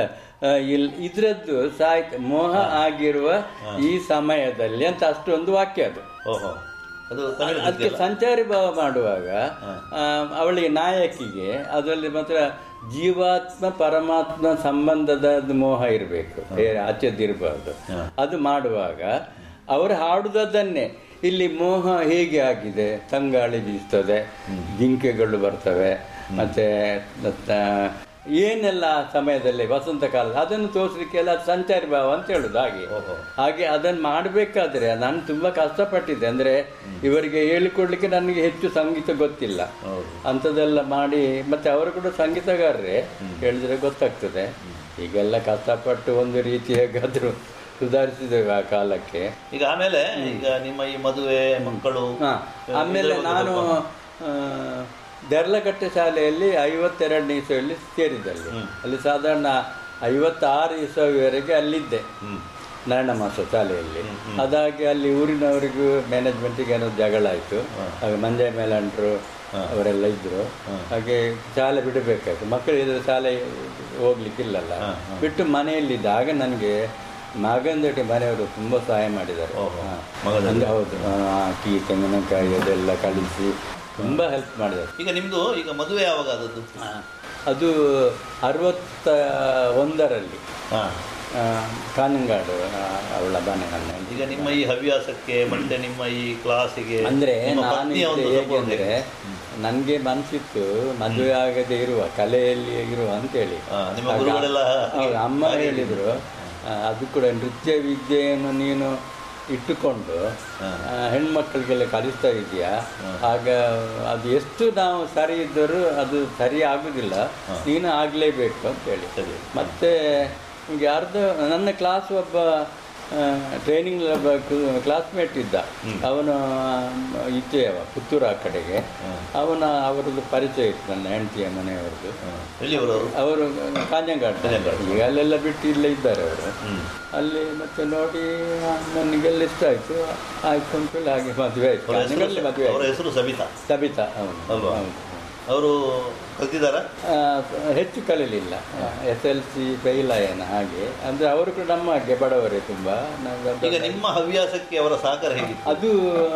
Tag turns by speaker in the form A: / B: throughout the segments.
A: ಆ, ಇಲ್ ಇದ್ರದ್ದು ಸಾಹಿತ್ಯ ಮೋಹ ಆಗಿರುವ ಈ ಸಮಯದಲ್ಲಿ ಅಂತ ಅಷ್ಟೊಂದು ವಾಕ್ಯ ಅದು
B: ಓಹೋ ಅದು ತಮಿಳು
A: ಅದಕ್ಕೆ ಸಂಚಾರಿ ಭಾವ ಮಾಡುವಾಗ ಆ, ಅವಳಿಗೆ ನಾಯಕಿಗೆ ಅದರಲ್ಲಿ ಮಾತ್ರ ಜೀವಾತ್ಮ ಪರಮಾತ್ಮ ಸಂಬಂಧದ ಅದು ಮೋಹ ಇರಬೇಕು ಬೇರೆ ಆಚೆದಿರಬಾರ್ದು ಅದು ಮಾಡುವಾಗ ಅವರು ಹಾಡುವುದನ್ನೇ ಇಲ್ಲಿ ಮೋಹ ಹೇಗೆ ಆಗಿದೆ ತಂಗಾಳಿ ಬೀಸ್ತದೆ ಜಿಂಕೆಗಳು ಬರ್ತವೆ ಮತ್ತೆ ಮತ್ತ- ಏನೆಲ್ಲ ಆ ಸಮಯದಲ್ಲಿ ವಸಂತ ಕಾಲ ಅದನ್ನು ತೋರಿಸ್ಲಿಕ್ಕೆಲ್ಲ ಅದು ಸಂಚಾರಿ ಭಾವ ಅಂತ ಹೇಳುದು ಹಾಗೆ ಹಾಗೆ ಅದನ್ನು ಮಾಡಬೇಕಾದ್ರೆ ನಾನು ತುಂಬಾ ಕಷ್ಟಪಟ್ಟಿದ್ದೆ ಅಂದ್ರೆ ಇವರಿಗೆ ಹೇಳಿಕೊಡ್ಲಿಕ್ಕೆ ನನಗೆ ಹೆಚ್ಚು ಸಂಗೀತ ಗೊತ್ತಿಲ್ಲ ಅಂಥದ್ದೆಲ್ಲ ಮಾಡಿ ಮತ್ತೆ ಅವರು ಕೂಡ ಸಂಗೀತಗಾರರೇ ಹೇಳಿದ್ರೆ ಗೊತ್ತಾಗ್ತದೆ ಈಗೆಲ್ಲ ಕಷ್ಟಪಟ್ಟು ಒಂದು ರೀತಿ ಹೇಗಾದ್ರೂ ಸುಧಾರಿಸಿದ್ದೇವೆ ಆ ಕಾಲಕ್ಕೆ
B: ಈಗ ಆಮೇಲೆ ಈಗ ನಿಮ್ಮ ಈ ಮದುವೆ ಮಕ್ಕಳು
A: ಹಾ. ಆಮೇಲೆ ನಾನು ಆ, ದೆರ್ಲಕಟ್ಟೆ ಶಾಲೆಯಲ್ಲಿ ಐವತ್ತೆರಡನೇ ಇಸವಿಯಲ್ಲಿ ಸೇರಿದಲ್ಲಿ ಅಲ್ಲಿ ಸಾಧಾರಣ ಐವತ್ತಾರು ಇಸವಿವರೆಗೆ ಅಲ್ಲಿದ್ದೆ ನಾರಾಯಣ ಮಾಸ ಶಾಲೆಯಲ್ಲಿ ಅದಾಗಿ ಅಲ್ಲಿ ಊರಿನವರಿಗೂ ಮ್ಯಾನೇಜ್ಮೆಂಟಿಗೆ ಏನೋ ಜಗಳ ಆಯಿತು ಹಾಗೆ ಮಂಜಯ ಮೇಲಂಟ್ರು ಅವರೆಲ್ಲ ಇದ್ರು ಹಾಗೆ ಶಾಲೆ ಬಿಡಬೇಕಾಯ್ತು ಮಕ್ಕಳು ಇದ್ರೆ ಶಾಲೆ ಹೋಗ್ಲಿಕ್ಕಿಲ್ಲಲ್ಲ ಬಿಟ್ಟು ಮನೆಯಲ್ಲಿದ್ದ ಆಗ ನನಗೆ ನಾಗಂದಟಿ ಮನೆಯವರು ತುಂಬ ಸಹಾಯ ಮಾಡಿದ್ದಾರೆ ಹಾ. ಅಂದ್ರೆ ಹೌದು ಆ, ಅಕ್ಕಿ ತೆಂಗಿನಕಾಯಿ ಅದೆಲ್ಲ ಕಳಿಸಿ ತುಂಬ ಹೆಲ್ಪ್ ಮಾಡಿದ್ದಾರೆ
B: ಈಗ ನಿಮ್ದು ಈಗ ಮದುವೆ ಯಾವಾಗ ಆದದ್ದು
A: ಆ, ಅದು ಅರವತ್ತ ಒಂದರಲ್ಲಿ
B: ಹಾ
A: ಆ, ಕಾನಂಗಾಡು ಆ, ಅವಳ ಮನೆ ನನ್ನ ಹೆಂಡತಿ.
B: ಈಗ ನಿಮ್ಮ ಈ ಹವ್ಯಾಸಕ್ಕೆ ಮತ್ತೆ ನಿಮ್ಮ ಈ ಕ್ಲಾಸಿಗೆ
A: ಅಂದ್ರೆ
B: ನಿಮ್ಮ
A: ನಾನು
B: ಪತ್ನಿಯ
A: ಇದ್ರೆ
B: ಒಂದು
A: ಹೇಗೆ
B: support
A: ಅಂದ್ರೆ
B: ಹೇಗೆ?
A: ನನಗೆ ಮನಸ್ಸಿತ್ತು ಮದುವೆ ಆಗದೆ ಇರುವ ಕಲೆಯಲ್ಲಿ ಇರುವ ಅಂತೇಳಿ
B: ಹಾ, ನಿಮ್ಮ
A: ಆಗ-
B: ಗುರುಗಳೆಲ್ಲ
A: ಹೌದು, ಅಮ್ಮ ಹೇಳಿದ್ರು ಆ, ಅದು ಕೂಡ ನೃತ್ಯ ವಿದ್ಯೆಯನ್ನು ನೀನು ಇಟ್ಟುಕೊಂಡು ಆ, ಹೆಣ್ಮಕ್ಳಿಗೆಲ್ಲ ಕಲಿಸ್ತಾ ಇದೆಯಾ ಆಗ ಅದು ಎಷ್ಟು ನಾವು ಸರಿ ಇದ್ದರೂ ಅದು ಸರಿ ಆಗುದಿಲ್ಲ ನೀನು ಆಗಲೇಬೇಕು ಅಂತೇಳಿ
B: ಸರಿ.
A: ಮತ್ತೆ ನಿಮ್ಗೆ ಯಾರ್ದು ನನ್ನ ಕ್ಲಾಸ್ ಒಬ್ಬ ಟ್ರೈನಿಂಗ್ ಒಬ್ಬ ಕ್ಲಾಸ್ಮೇಟ್ ಇದ್ದ ಅವನು ಇಚ್ಛೆಯವ ಪುತ್ತೂರು ಆ ಕಡೆಗೆ ಅವನ ಅವರದ್ದು ಪರಿಚಯ ಇತ್ತು ನನ್ನ ಹೆಂಡತಿಯ ಮನೆಯವರದ್ದು
B: ಎಲ್ಲಿಯವರು ಅವರು
A: ಅವರು ಕಾಂಜಂಗಾಡ ಈಗ ಅಲ್ಲೆಲ್ಲ ಬಿಟ್ಟು ಇಲ್ಲೇ ಇದ್ದಾರೆ ಅವರು ಅಲ್ಲಿ ಮತ್ತೆ ನೋಡಿ ನನಗೆಲ್ಲ ಇಷ್ಟ ಆಯ್ತು ಆಯ್ತು ಅಂತೇಳಿ ಹಾಗೆ ಮದುವೆ ಆಯ್ತು
B: ಅವರ ಹೆಸರು
A: ಕಾಂಜಂಗಾಡಲ್ಲಿ ಮದುವೆ
B: ಅವರ
A: ಆಯ್ತು
B: ಹೆಸರು ಸಬಿತಾ
A: ಸಬಿತಾ ಅವನು
B: ಅಲ್ವಾ?
A: ಹೌದು.
B: ಅವರು ಕಲ್ತಿದ್ದಾರಾ
A: ಆ, ಹೆಚ್ಚು ಕಲೀಲಿಲ್ಲ ಎಸ್ ಎಲ್ ಸಿ ಫೈಲಾಯನ ಹಾಗೆ ಅಂದ್ರೆ ಅವರು ಕೂಡ ನಮ್ಮ ಹಾಗೆ ಬಡವರೇ ತುಂಬಾ ನಾವು
B: ಈಗ
A: ದೊಡ್ಡ-
B: ನಿಮ್ಮ ಹವ್ಯಾಸಕ್ಕೆ ಅವರ ಸಹಕಾರ ಹೇಗಿತ್ತು
A: ಅದು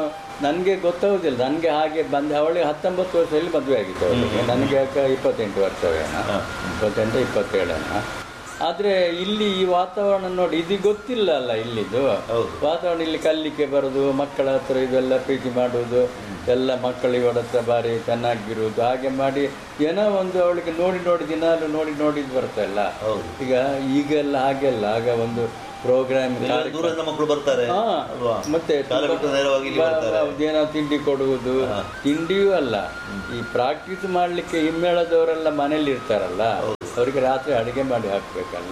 A: ನನಗೆ ಗೊತ್ತಾಗುದಿಲ್ಲ ನನಗೆ ಹಾಗೆ ಬಂದ ಅವಳಿಗೆ ಹತ್ತೊಂಬತ್ತು ವರ್ಷದಲ್ಲಿ ಮದುವೆ ಆಗಿತ್ತು ಅವಳಿಗೆ ನನಗೆ ಯಾಕೆ ಇಪ್ಪತ್ತೆಂಟು ವರ್ಷವೇನ ಇಪ್ಪತ್ತೆಂಟು ಇಪ್ಪತ್ತೇಳನ ಆದರೆ ಇಲ್ಲಿ ಈ ವಾತಾವರಣ ನೋಡಿ ಇದು ಗೊತ್ತಿಲ್ಲ ಅಲ್ಲ ಇಲ್ಲಿದು
B: ಹೌದು.
A: ವಾತಾವರಣ ಇಲ್ಲಿ ಕಲ್ಲಿಕ್ಕೆ ಬರೋದು ಮಕ್ಕಳ ಹತ್ರ ಇದೆಲ್ಲ ಪ್ರೀತಿ ಮಾಡುವುದು ಎಲ್ಲ ಮಕ್ಕಳು ಇವಳ ಹತ್ರ ಬಾರಿ ಚೆನ್ನಾಗಿರುವುದು ಹಾಗೆ ಮಾಡಿ ಏನೋ ಒಂದು ಅವಳಿಗೆ ನೋಡಿ ನೋಡಿ ದಿನಾಲು ನೋಡಿ ನೋಡಿದ್ ಬರ್ತಲ್ಲ
B: ಹೌದು.
A: ಈಗ ಈಗೆಲ್ಲ ಹಾಗೆಲ್ಲ ಆಗ ಒಂದು ಪ್ರೋಗ್ರಾಮ್
B: ಎಲ್ಲ ದೂರದಿಂದ ಮಕ್ಕಳು ಬರ್ತಾರೆ
A: ಹಾ,
B: ಅಲ್ವಾ
A: ಮತ್ತೆ
B: ಶಾಲೆ ಬಿಟ್ಟು ನೇರವಾಗಿ ಇಲ್ಲಿ ಬರ್ತಾರೆ
A: ಏನೋ ತಿಂಡಿ ಕೊಡುವುದು ತಿಂಡಿಯೂ ಅಲ್ಲ ಈ ಪ್ರಾಕ್ಟೀಸ್ ಮಾಡ್ಲಿಕ್ಕೆ ಹಿಮ್ಮೇಳದವರೆಲ್ಲ ಮನೇಲಿ ಇರ್ತಾರಲ್ಲ ಅವರಿಗೆ ರಾತ್ರಿ ಅಡಿಗೆ ಮಾಡಿ ಹಾಕ್ಬೇಕಲ್ಲ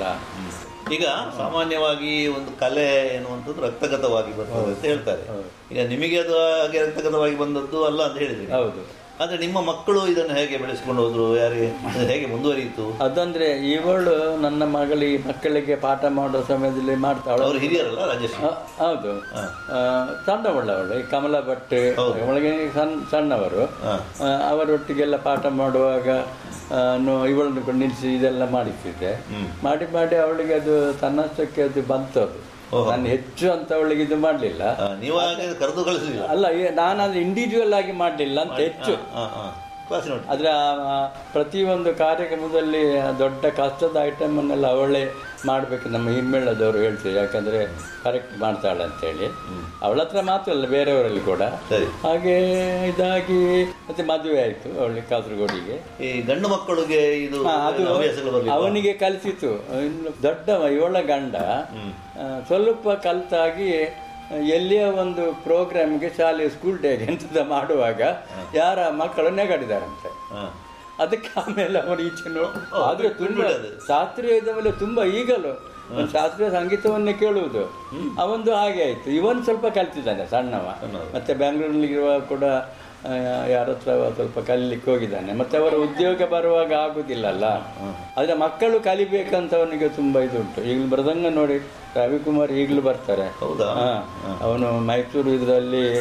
B: ಈಗ ಸಾಮಾನ್ಯವಾಗಿ ಒಂದು ಕಲೆ ಎನ್ನುವಂಥದ್ದು ರಕ್ತಗತವಾಗಿ ಬರ್ತದೆ ಅಂತ ಹೇಳ್ತಾರೆ ಈಗ ನಿಮಗೆ ಅದು ಹಾಗೆ ರಕ್ತಗತವಾಗಿ ಬಂದದ್ದು ಅಲ್ಲ ಅಂತ ಹೇಳಿದ್ರಿ
A: ಹೌದು
B: ಆದ್ರೆ ನಿಮ್ಮ ಮಕ್ಕಳು ಇದನ್ನು ಹೇಗೆ ಬೆಳೆಸ್ಕೊಂಡು ಹೋದ್ರು ಯಾರಿಗೆ ಅದು ಹೇಗೆ ಮುಂದುವರಿಯಿತು
A: ಅದಂದ್ರೆ ಇವಳು ನನ್ನ ಮಗಳಿಗೆ ಮಕ್ಕಳಿಗೆ ಪಾಠ ಮಾಡೋ ಸಮಯದಲ್ಲಿ ಮಾಡ್ತಾಳೆ
B: ಅವರು ಹಿರಿಯರಲ್ಲ ರಾಜೇಶ್
A: ಆ, ಹೌದು ಆ, ಸಣ್ಣವಳವಳು ಈ ಕಮಲ ಭಟ್ ಅವಳಿಗೆ ಸಣ್ಣ ಸಣ್ಣವರು
B: ಹಾ.
A: ಆ, ಅವರೊಟ್ಟಿಗೆಲ್ಲ ಪಾಠ ಮಾಡುವಾಗ ಆ, ನೋ- ಇವಳನ್ನು ಕೊಂಡು ನಿಲ್ಲಿಸಿ ಇದೆಲ್ಲ ಮಾಡಿಸಿದ್ದೆ ಮಾಡಿ ಮಾಡಿ ಅವಳಿಗೆ ಅದು ತನ್ನಷ್ಟಕ್ಕೆ ಅದು ಬಂತು ಅದು ನಾನು ಹೆಚ್ಚು ಅಂತ ಅವಳಿಗೆ ಇದು ಮಾಡಲಿಲ್ಲ
B: ಆ, ನೀವು ಹಾಗೆ ಕರೆದು ಕಳಿಸಿಲ್ಲ
A: ಅಲ್ಲ ಈ- ನಾನು ಅದು ಇಂಡಿವಿಜುವಲ್ ಆಗಿ ಮಾಡಲಿಲ್ಲ ಅಂತ ಹೆಚ್ಚು
B: ಕ್ಲಾಸ್ ನೋಡಿ
A: ಆದರೆ ಪ್ರತಿಯೊಂದು ಕಾರ್ಯಕ್ರಮದಲ್ಲಿ ಆ ದೊಡ್ಡ ಕಷ್ಟದ ಐಟಮನ್ನೆಲ್ಲ ಅವಳೇ ಮಾಡಬೇಕು ನಮ್ಮ ಹಿಮ್ಮೇಳದವರು ಹೇಳ್ತಾರೆ ಯಾಕಂದರೆ ಕರೆಕ್ಟ್ ಮಾಡ್ತಾಳೆ ಅಂತೇಳಿ ಅವಳ ಹತ್ರ ಮಾತ್ರ ಅಲ್ಲ ಬೇರೆಯವರಲ್ಲಿ ಕೂಡ
B: ಸರಿ
A: ಹಾಗೆ ಇದಾಗಿ ಮತ್ತೆ ಮದುವೆ ಆಯಿತು ಅವಳಿಗೆ ಕಾಸರಗೋಡಿಗೆ
B: ಈ ಗಂಡು ಮಕ್ಕಳಿಗೆ ಇದು
A: ಹಾ, ಅದು
B: ಹವ್ಯಾಸಗಳು ಬರ್ಲಿಲ್ವಾ?
A: ಅವನಿಗೆ ಕಲಿಸಿತು ಇನ್ನು ದೊಡ್ಡವ ಇವಳ ಗಂಡ ಆ, ಸ್ವಲ್ಪ ಕಲ್ತಾಗಿ ಎಲ್ಲಿಯ ಒಂದು ಪ್ರೋಗ್ರಾಮ್ಗೆ ಶಾಲೆ ಸ್ಕೂಲ್ ಡೇಗೆ ಎಂತದ ಮಾಡುವಾಗ ಯಾರ ಮಕ್ಕಳು ನೆಗಡಿದಾರಂತೆ
B: ಹಾ.
A: ಅದಕ್ಕೆ ಆಮೇಲೆ ಅವರು ಈಚೆ ನೋಡಿ ಆದ್ರೆ ತುಂಬಾ
B: ಬಿಟ್ಬಿಟ್ಟದ್ದು.
A: ಶಾಸ್ತ್ರೀಯ ಮೇಲೆ ತುಂಬಾ ಈಗಲೂ ಒಂದು ಶಾಸ್ತ್ರೀಯ ಸಂಗೀತವನ್ನೇ ಕೇಳುವುದು ಅವಂದು ಹಾಗೆ ಆಯ್ತು ಇವನ್ ಸ್ವಲ್ಪ ಕಲ್ತಿದ್ದಾನೆ ಸಣ್ಣವ ಮತ್ತೆ ಬೆಂಗಳೂರಿನಲ್ಲಿರುವ ಕೂಡ ಆ, ಯಾರ ಹತ್ರ ಸ್ವಲ್ಪ ಕಲಿಲಿಕ್ಕೆ ಹೋಗಿದ್ದಾನೆ ಮತ್ತೆ ಅವರ ಉದ್ಯೋಗ ಬರುವಾಗ ಆಗುದಿಲ್ಲಲ್ಲ ಆದ್ರೆ ಮಕ್ಕಳು ಕಲಿಬೇಕಂತ ಅವನಿಗೆ ತುಂಬಾ ಇದುಂಟು ಈಗಲೂ ಮೃದಂಗ ನೋಡಿ ರವಿಕುಮಾರ್ ಈಗಲೂ ಬರ್ತಾರೆ
B: ಹೌದಾ
A: ಹಾ. ಅವನು ಮೈಸೂರು ಇದರಲ್ಲಿ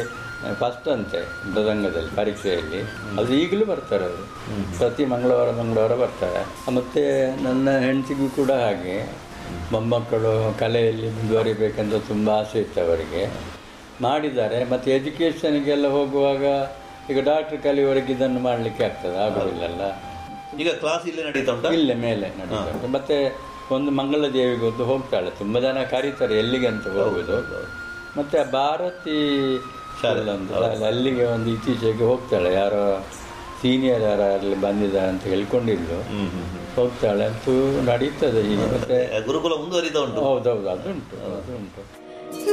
A: ಫಸ್ಟ್ ಅಂತೆ ಮೃದಂಗದಲ್ಲಿ ಪರೀಕ್ಷೆಯಲ್ಲಿ ಅದು ಈಗಲೂ ಬರ್ತಾರೆ ಅವರು ಪ್ರತಿ ಮಂಗಳವಾರ ಮಂಗಳವಾರ ಬರ್ತಾರೆ ಮತ್ತು ನನ್ನ ಹೆಂಡತಿಗೂ ಕೂಡ ಹಾಗೆ ಮೊಮ್ಮಕ್ಕಳು ಕಲೆಯಲ್ಲಿ ಮುಂದುವರಿಬೇಕಂತ ತುಂಬ ಆಸೆ ಇತ್ತು ಅವರಿಗೆ ಮಾಡಿದ್ದಾರೆ ಮತ್ತು ಎಜುಕೇಷನ್ಗೆಲ್ಲ ಹೋಗುವಾಗ ಈಗ ಡಾಕ್ಟ್ರ್ ಕಲಿಯುವವರೆಗೆ ಇದನ್ನು ಮಾಡಲಿಕ್ಕೆ ಆಗ್ತದೆ ಆಗೋದಿಲ್ಲಲ್ಲ
B: ಈಗ ಕ್ಲಾಸ್ ಇಲ್ಲೇ ನಡೀತಾ ಉಂಟಾ
A: ಇಲ್ಲೇ ಮೇಲೆ ನಡೀತಾ ಉಂಟು. ಮತ್ತೆ ಒಂದು ಮಂಗಳ ದೇವಿಗೆ ಒಂದು ಹೋಗ್ತಾಳೆ ತುಂಬ ಜನ ಕರೀತಾರೆ ಎಲ್ಲಿಗೆ ಅಂತ ಹೋಗುದು ಮತ್ತೆ ಆ ಭಾರತಿ ಶಾಲೆ ಅಂತ ಶಾಲೆ, ಅಲ್ಲಿಗೆ ಒಂದು ಇತ್ತೀಚೆಗೆ ಹೋಗ್ತಾಳೆ ಯಾರೋ ಸೀನಿಯರ್ ಯಾರ ಅಲ್ಲಿ ಬಂದಿದ್ದಾರೆ ಅಂತ ಹೇಳ್ಕೊಂಡಿದ್ಲು
B: ಹ್ಮ್ ಹ್ಮ್ ಹ್ಮ್.
A: ಹೋಗ್ತಾಳೆ ಅಂತೂ ನಡೀತದೆ ಈಗ ಮತ್ತೆ
B: ಗುರುಕುಲ ಮುಂದುವರಿತಾ ಉಂಟು
A: ಹೌದೌದು ಅದುಂಟು ಅದುಂಟು